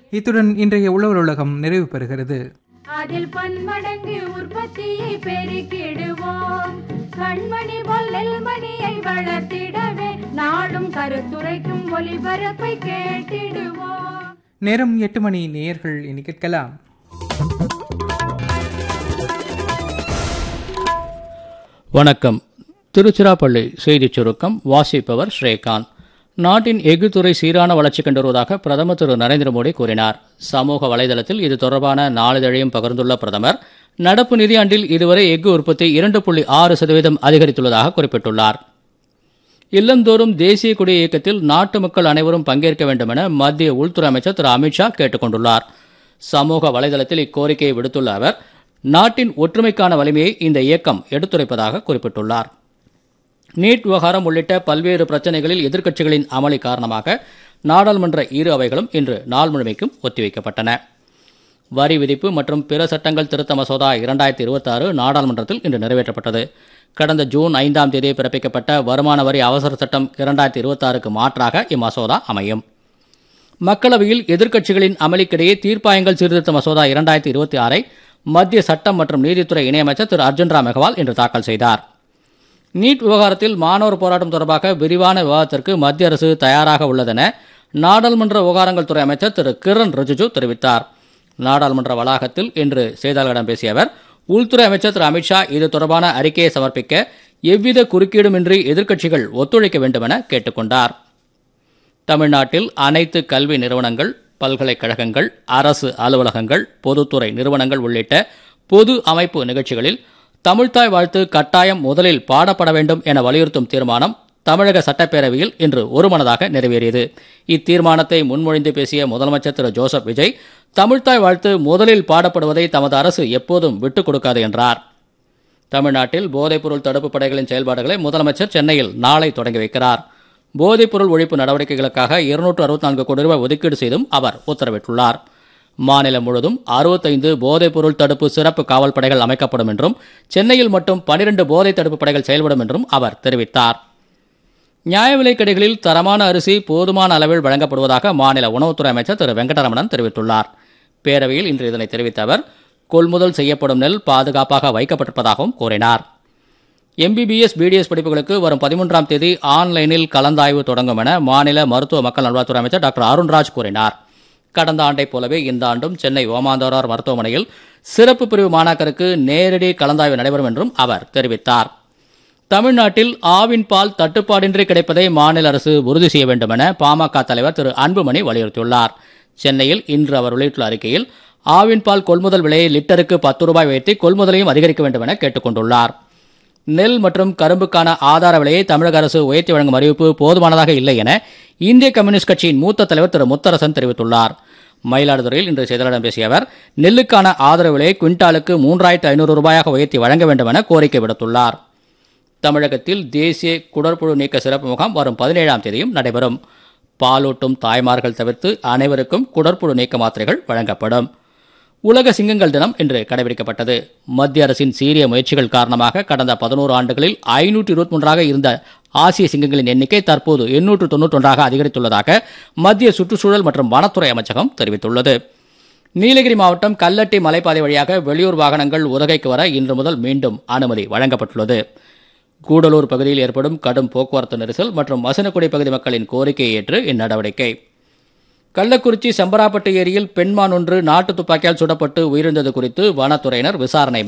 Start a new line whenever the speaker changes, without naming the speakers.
இத்துடன் இன்றைய உழவர் உலகம் நிறைவு பெறுகிறது
அதில் பன்மடங்கு உற்பத்தியை பெருக்கிடுவோம் கண்மணி போல் நெல்மணியை வளர்த்திடவே நாடும் கருத்துரைக்கும் ஒளிபரப்பை கேட்டிடுவோம்
நேரம் எட்டு மணி நேயர்கள் இனி கேட்கலாம்
வணக்கம் திருச்சிராப்பள்ளி செய்திச் சுருக்கம் வாசிப்பவர் ஸ்ரீகாந்த் நாட்டின் எஃகுத்துறை சீரான வளர்ச்சி கண்டு வருவதாக பிரதமர் திரு நரேந்திர மோடி கூறினார் சமூக வலைதளத்தில் இது தொடர்பான நாளிதழையும் பகிர்ந்துள்ள பிரதமர் நடப்பு நிதியாண்டில் இதுவரை எஃகு உற்பத்தி இரண்டு புள்ளி ஆறு சதவீதம் அதிகரித்துள்ளதாக குறிப்பிட்டுள்ளார் இல்லந்தோறும் தேசிய கொடி இயக்கத்தில் நாட்டு மக்கள் அனைவரும் பங்கேற்க வேண்டும் என மத்திய உள்துறை அமைச்சர் திரு அமித்ஷா கேட்டுக் கொண்டுள்ளார் சமூக வலைதளத்தில் இக்கோரிக்கையை விடுத்துள்ள அவர் நாட்டின் ஒற்றுமைக்கான வலிமையை இந்த இயக்கம் எடுத்துரைப்பதாக குறிப்பிட்டுள்ளார் நீட் விவகாரம் உள்ளிட்ட பல்வேறு பிரச்சனைகளில் எதிர்க்கட்சிகளின் அமளி காரணமாக நாடாளுமன்ற இரு அவைகளும் இன்று நாள் முழுமைக்கும் ஒத்திவைக்கப்பட்டன வரி விதிப்பு மற்றும் பிற சட்டங்கள் திருத்த மசோதா இரண்டாயிரத்தி இருபத்தாறு நாடாளுமன்றத்தில் இன்று நிறைவேற்றப்பட்டது கடந்த ஜூன் ஐந்தாம் தேதி பிறப்பிக்கப்பட்ட வருமான வரி அவசர சட்டம் இரண்டாயிரத்தி இருபத்தாறுக்கு மாற்றாக இம்மசோதா அமையும் மக்களவையில் எதிர்க்கட்சிகளின் அமளிக்கிடையே தீர்ப்பாயங்கள் சீர்திருத்த மசோதா இரண்டாயிரத்தி இருபத்தி ஆறை மத்திய சட்டம் மற்றும் நீதித்துறை இணையமைச்சர் திரு அர்ஜுன் ராம் மெகவால் இன்று தாக்கல் செய்தார் நீட் விவகாரத்தில் மாணவர் போராட்டம் தொடர்பாக விரிவான விவாதத்திற்கு மத்திய அரசு தயாராக உள்ளதென நாடாளுமன்ற விவகாரங்கள் துறை அமைச்சர் திரு கிரண் ரிஜிஜு தெரிவித்தார் நாடாளுமன்ற வளாகத்தில் இன்று செய்தியாளர்களிடம் பேசிய அவர் உள்துறை அமைச்சர் திரு அமித்ஷா இது தொடர்பான அறிக்கையை சமர்ப்பிக்க எவ்வித குறுக்கீடுமின்றி எதிர்க்கட்சிகள் ஒத்துழைக்க வேண்டும் என கேட்டுக்கொண்டார் தமிழ்நாட்டில் அனைத்து கல்வி நிறுவனங்கள் பல்கலைக்கழகங்கள் அரசு அலுவலகங்கள் பொதுத்துறை நிறுவனங்கள் உள்ளிட்ட பொது அமைப்பு நிகழ்ச்சிகளில் தமிழ்த்தாய் வாழ்த்து கட்டாயம் முதலில் பாடப்பட வேண்டும் என வலியுறுத்தும் தீர்மானம் தமிழக சட்டப்பேரவையில் இன்று ஒருமனதாக நிறைவேறியது இத்தீர்மானத்தை முன்மொழிந்து பேசிய முதலமைச்சர் திரு ஜோசப் விஜய் தமிழ்த்தாய் வாழ்த்து முதலில் பாடப்படுவதை தமது அரசு எப்போதும் விட்டுக் கொடுக்காது என்றார் தமிழ்நாட்டில் போதைப்பொருள் தடுப்பு படைகளின் செயல்பாடுகளை முதலமைச்சர் சென்னையில் நாளை தொடங்கி வைக்கிறார் போதைப்பொருள் ஒழிப்பு நடவடிக்கைகளுக்காக இருநூற்று அறுபத்தி நான்கு கோடி ரூபாய் ஒதுக்கீடு செய்தும் அவர் உத்தரவிட்டுள்ளார் மாநிலம் முழுவதும் அறுபத்தைந்து போதைப்பொருள் தடுப்பு சிறப்பு காவல் படைகள் அமைக்கப்படும் என்றும் சென்னையில் மட்டும் பனிரெண்டு போதை தடுப்பு படைகள் செயல்படும் என்றும் அவர் தெரிவித்தார் நியாய விலைக் கடைகளில் தரமான அரிசி போதுமான அளவில் வழங்கப்படுவதாக மாநில உணவுத்துறை அமைச்சர் திரு வெங்கடரமணன் தெரிவித்துள்ளார் பேரவையில் இன்று இதனை தெரிவித்த அவர் கொள்முதல் செய்யப்படும் நெல் பாதுகாப்பாக வைக்கப்பட்டிருப்பதாகவும் கூறினார் எம்பிபிஎஸ் பிடிஎஸ் படிப்புகளுக்கு வரும் பதிமூன்றாம் தேதி ஆன்லைனில் கலந்தாய்வு தொடங்கும் என மாநில மருத்துவ மக்கள் நல்வாழ்வுத்துறை அமைச்சர் டாக்டர் அருண்ராஜ் கூறினார் கடந்த ஆண்டைப் போலவே இந்த ஆண்டும் சென்னை ஓமாந்தோரார் மருத்துவமனையில் சிறப்பு பிரிவு மாணாக்கருக்கு நேரடி கலந்தாய்வு நடைபெறும் என்றும் அவர் தெரிவித்தார் தமிழ்நாட்டில் ஆவின் பால் தட்டுப்பாடின்றி கிடைப்பதை மாநில அரசு உறுதி செய்ய வேண்டும் என பாமக தலைவர் திரு அன்புமணி வலியுறுத்தியுள்ளார் சென்னையில் இன்று அவர் வெளியிட்டுள்ள அறிக்கையில் ஆவின் பால் கொள்முதல் விலையை லிட்டருக்கு பத்து ரூபாய் உயர்த்தி கொள்முதலையும் அதிகரிக்க வேண்டும் என கேட்டுக் கொண்டுள்ளார் நெல் மற்றும் கரும்புக்கான ஆதார விலையை தமிழக அரசு உயர்த்தி வழங்கும் அறிவிப்பு போதுமானதாக இல்லை என இந்திய கம்யூனிஸ்ட் கட்சியின் மூத்த தலைவர் திரு முத்தரசன் தெரிவித்துள்ளார் மயிலாடுதுறையில் இன்று செய்தியாளர்களிடம் பேசிய அவர் நெல்லுக்கான ஆதரவு விலையை குவிண்டாலுக்கு மூன்றாயிரத்து ஐநூறு ரூபாயாக உயர்த்தி வழங்க வேண்டும் என கோரிக்கை விடுத்துள்ளார் தமிழகத்தில் தேசிய குடற்புழு நீக்க சிறப்பு முகாம் வரும் பதினேழாம் தேதியும் நடைபெறும் பாலூட்டும் தாய்மார்கள் தவிர்த்து அனைவருக்கும் குடற்புழு நீக்க மாத்திரைகள் வழங்கப்படும் உலக சிங்கங்கள் தினம் இன்று கடைபிடிக்கப்பட்டது மத்திய அரசின் சீரிய முயற்சிகள் காரணமாக கடந்த பதினோரு ஆண்டுகளில் ஐநூற்று இருபத்தி மூன்றாக இருந்த ஆசிய சிங்கங்களின் எண்ணிக்கை தற்போது எண்ணூற்று தொன்னூற்றொன்றாக அதிகரித்துள்ளதாக மத்திய சுற்றுச்சூழல் மற்றும் வனத்துறை அமைச்சகம் தெரிவித்துள்ளது நீலகிரி மாவட்டம் கல்லட்டி மலைப்பாதை வழியாக வெளியூர் வாகனங்கள் உதகைக்கு வர இன்று முதல் மீண்டும் அனுமதி வழங்கப்பட்டுள்ளது கூடலூர் பகுதியில் ஏற்படும் கடும் போக்குவரத்து நெரிசல் மற்றும் மசனக்குடி பகுதி மக்களின் கோரிக்கையை ஏற்று இந்நடவடிக்கை கள்ளக்குறிச்சி செம்பராப்பட்டு ஏரியில் பெண்மான் ஒன்று நாட்டு துப்பாக்கியால் சுடப்பட்டு உயிரிழந்தது குறித்து வனத்துறையினர் விசாரணை